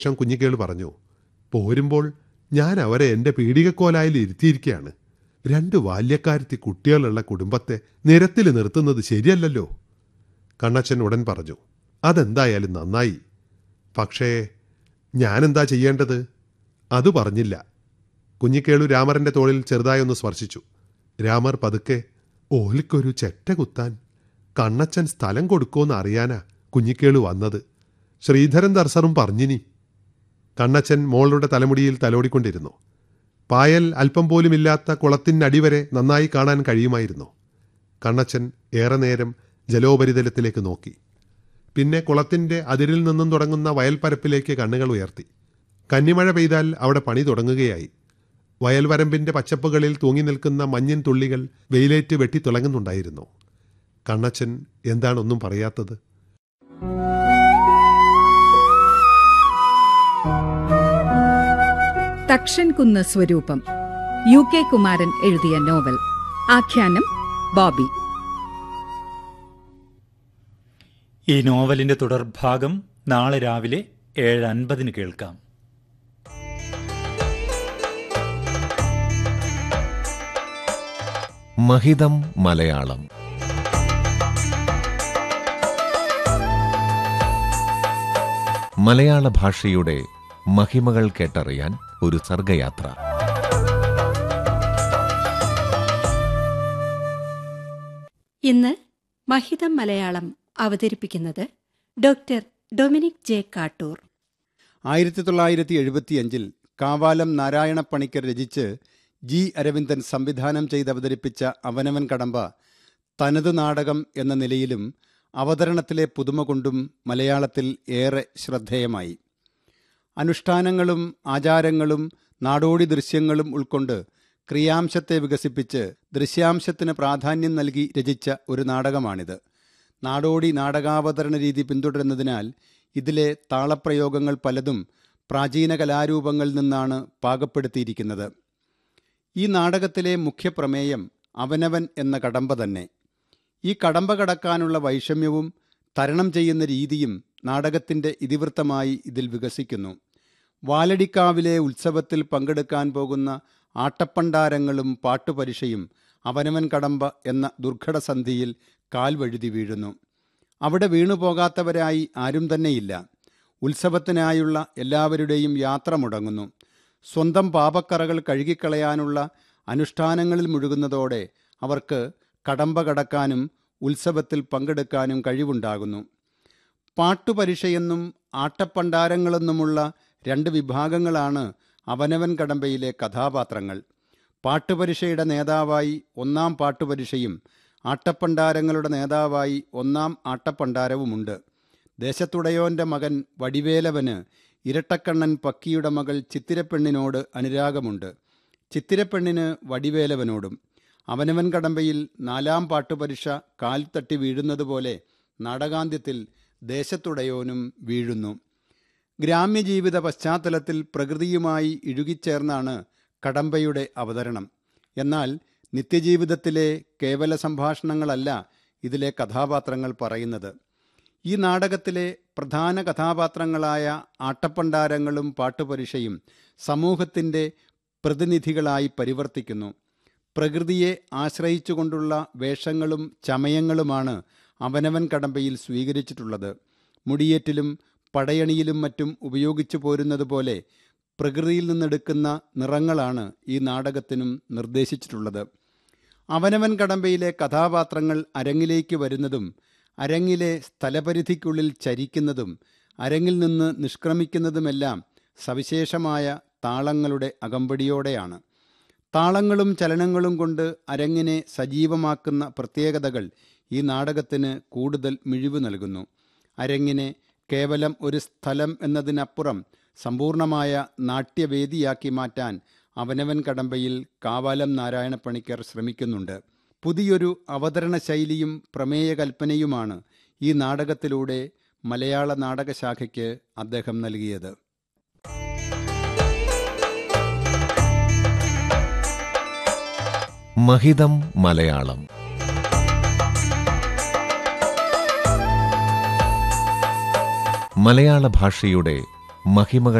ശേഷം കുഞ്ഞിക്കേള് പറഞ്ഞു പോരുമ്പോൾ ഞാൻ അവരെ എൻ്റെ പീഡികക്കോലായിൽ ഇരുത്തിയിരിക്കുകയാണ് രണ്ട് ബാല്യക്കാരത്തി കുട്ടികളുള്ള കുടുംബത്തെ നിരത്തിൽ നിർത്തുന്നത് ശരിയല്ലല്ലോ കണ്ണച്ചൻ ഉടൻ പറഞ്ഞു അതെന്തായാലും നന്നായി പക്ഷേ ഞാനെന്താ ചെയ്യേണ്ടത് അത് പറഞ്ഞില്ല കുഞ്ഞിക്കേളു രാമറിന്റെ തോളിൽ ചെറുതായൊന്ന് സ്പർശിച്ചു രാമർ പതുക്കെ ഓലിക്കൊരു ചെറ്റ കുത്താൻ കണ്ണച്ചൻ സ്ഥലം കൊടുക്കുമെന്ന് അറിയാനാ കുഞ്ഞിക്കേളു വന്നത് ശ്രീധരൻ ദർശറും പറഞ്ഞിനി കണ്ണച്ചൻ മോളുടെ തലമുടിയിൽ തലോടിക്കൊണ്ടിരുന്നു പായൽ അല്പം പോലുമില്ലാത്ത കുളത്തിനടിവരെ നന്നായി കാണാൻ കഴിയുമായിരുന്നു കണ്ണച്ചൻ ഏറെ നേരം ജലോപരിതലത്തിലേക്ക് നോക്കി പിന്നെ കുളത്തിന്റെ അതിരിൽ നിന്നും തുടങ്ങുന്ന വയൽപ്പരപ്പിലേക്ക് കണ്ണുകൾ ഉയർത്തി കന്നിമഴ പെയ്താൽ അവിടെ പണി തുടങ്ങുകയായി വയൽവരമ്പിന്റെ പച്ചപ്പുകളിൽ തൂങ്ങി നിൽക്കുന്ന മഞ്ഞിൻ തുള്ളികൾ വെയിലേറ്റ് വെട്ടിത്തിളങ്ങുന്നുണ്ടായിരുന്നു കണ്ണച്ചൻ എന്താണൊന്നും പറയാത്തത് തക്ഷൻ കുന്ന് സ്വരൂപം യു കെ കുമാരൻ എഴുതിയ നോവൽ ആഖ്യാനം ബോബി ഈ നോവലിന്റെ തുടർഭാഗം നാളെ രാവിലെ ഏഴ് അൻപതിന് കേൾക്കാം മഹിതം മലയാളം മലയാള ഭാഷയുടെ മഹിമകൾ കേട്ടറിയാൻ ഒരു സർഗയാത്ര ഇന്ന് മഹിതം മലയാളം അവതരിപ്പിക്കുന്നത് ഡോക്ടർ ഡൊമിനിക് ജെ കാട്ടൂർ ആയിരത്തി തൊള്ളായിരത്തി എഴുപത്തിയഞ്ചിൽ കാവാലം നാരായണ പണിക്കർ രചിച്ച് ജി അരവിന്ദൻ സംവിധാനം ചെയ്ത് അവതരിപ്പിച്ച അവനവൻ കടമ്പ തനത് നാടകം എന്ന നിലയിലും അവതരണത്തിലെ പുതുമ കൊണ്ടും മലയാളത്തിൽ ഏറെ ശ്രദ്ധേയമായി അനുഷ്ഠാനങ്ങളും ആചാരങ്ങളും നാടോടി ദൃശ്യങ്ങളും ഉൾക്കൊണ്ട് ക്രിയാംശത്തെ വികസിപ്പിച്ച് ദൃശ്യാംശത്തിന് പ്രാധാന്യം നൽകി രചിച്ച ഒരു നാടകമാണിത് നാടോടി നാടകാവതരണ രീതി പിന്തുടരുന്നതിനാൽ ഇതിലെ താളപ്രയോഗങ്ങൾ പലതും പ്രാചീന കലാരൂപങ്ങളിൽ നിന്നാണ് പാകപ്പെടുത്തിയിരിക്കുന്നത് ഈ നാടകത്തിലെ മുഖ്യപ്രമേയം അവനവൻ എന്ന കടമ്പ തന്നെ ഈ കടമ്പ കടക്കാനുള്ള വൈഷമ്യവും തരണം ചെയ്യുന്ന രീതിയും നാടകത്തിൻ്റെ ഇതിവൃത്തമായി ഇതിൽ വികസിക്കുന്നു വാലടിക്കാവിലെ ഉത്സവത്തിൽ പങ്കെടുക്കാൻ പോകുന്ന ആട്ടപ്പണ്ടാരങ്ങളും പാട്ടുപരിഷയും അവനവൻ കടമ്പ എന്ന ദുർഘടസന്ധിയിൽ കാൽവഴുതി വീഴുന്നു അവിടെ വീണുപോകാത്തവരായി ആരും തന്നെയില്ല ഉത്സവത്തിനായുള്ള എല്ലാവരുടെയും യാത്ര മുടങ്ങുന്നു സ്വന്തം പാപക്കറകൾ കഴുകിക്കളയാനുള്ള അനുഷ്ഠാനങ്ങളിൽ മുഴുകുന്നതോടെ അവർക്ക് കടമ്പ കടക്കാനും ഉത്സവത്തിൽ പങ്കെടുക്കാനും കഴിവുണ്ടാകുന്നു പാട്ടുപരിഷയെന്നും ആട്ടപ്പണ്ടാരങ്ങളെന്നുമുള്ള രണ്ട് വിഭാഗങ്ങളാണ് അവനവൻ കടമ്പയിലെ കഥാപാത്രങ്ങൾ പാട്ടുപരിഷയുടെ നേതാവായി ഒന്നാം പാട്ടുപരിഷയും ആട്ടപ്പണ്ടാരങ്ങളുടെ നേതാവായി ഒന്നാം ആട്ടപ്പണ്ടാരവുമുണ്ട് ദേശത്തുടയോന്റെ മകൻ വടിവേലവന് ഇരട്ടക്കണ്ണൻ പക്കിയുടെ മകൾ ചിത്തിരപ്പെണ്ണിനോട് അനുരാഗമുണ്ട് ചിത്തിരപ്പെണ്ണിന് വടിവേലവനോടും അവനവൻ കടമ്പയിൽ നാലാം പാട്ടുപരിഷ കാൽ തട്ടി വീഴുന്നതുപോലെ നാടകാന്ത്യത്തിൽ ദേശത്തുടയോനും വീഴുന്നു ഗ്രാമ്യജീവിത പശ്ചാത്തലത്തിൽ പ്രകൃതിയുമായി ഇഴുകിച്ചേർന്നാണ് കടമ്പയുടെ അവതരണം എന്നാൽ നിത്യജീവിതത്തിലെ കേവല സംഭാഷണങ്ങളല്ല ഇതിലെ കഥാപാത്രങ്ങൾ പറയുന്നത് ഈ നാടകത്തിലെ പ്രധാന കഥാപാത്രങ്ങളായ ആട്ടപ്പണ്ടാരങ്ങളും പാട്ടുപരിഷയും സമൂഹത്തിൻ്റെ പ്രതിനിധികളായി പരിവർത്തിക്കുന്നു പ്രകൃതിയെ ആശ്രയിച്ചുകൊണ്ടുള്ള വേഷങ്ങളും ചമയങ്ങളുമാണ് അവനവൻ കടമ്പയിൽ സ്വീകരിച്ചിട്ടുള്ളത് മുടിയേറ്റിലും പടയണിയിലും മറ്റും ഉപയോഗിച്ചു പോരുന്നത് പോലെ പ്രകൃതിയിൽ നിന്നെടുക്കുന്ന നിറങ്ങളാണ് ഈ നാടകത്തിനും നിർദ്ദേശിച്ചിട്ടുള്ളത് അവനവൻ കടമ്പയിലെ കഥാപാത്രങ്ങൾ അരങ്ങിലേക്ക് വരുന്നതും അരങ്ങിലെ സ്ഥലപരിധിക്കുള്ളിൽ ചരിക്കുന്നതും അരങ്ങിൽ നിന്ന് നിഷ്ക്രമിക്കുന്നതുമെല്ലാം സവിശേഷമായ താളങ്ങളുടെ അകമ്പടിയോടെയാണ് താളങ്ങളും ചലനങ്ങളും കൊണ്ട് അരങ്ങിനെ സജീവമാക്കുന്ന പ്രത്യേകതകൾ ഈ നാടകത്തിന് കൂടുതൽ മിഴിവ് നൽകുന്നു അരങ്ങിനെ കേവലം ഒരു സ്ഥലം എന്നതിനപ്പുറം സമ്പൂർണമായ നാട്യവേദിയാക്കി മാറ്റാൻ അവനവൻ കടമ്പയിൽ കാവാലം നാരായണ പണിക്കർ ശ്രമിക്കുന്നുണ്ട് പുതിയൊരു അവതരണ ശൈലിയും പ്രമേയകൽപ്പനയുമാണ് ഈ നാടകത്തിലൂടെ മലയാള നാടകശാഖയ്ക്ക് അദ്ദേഹം നൽകിയത് മഹിതം മലയാളം മലയാള ഭാഷയുടെ മഹിമകൾ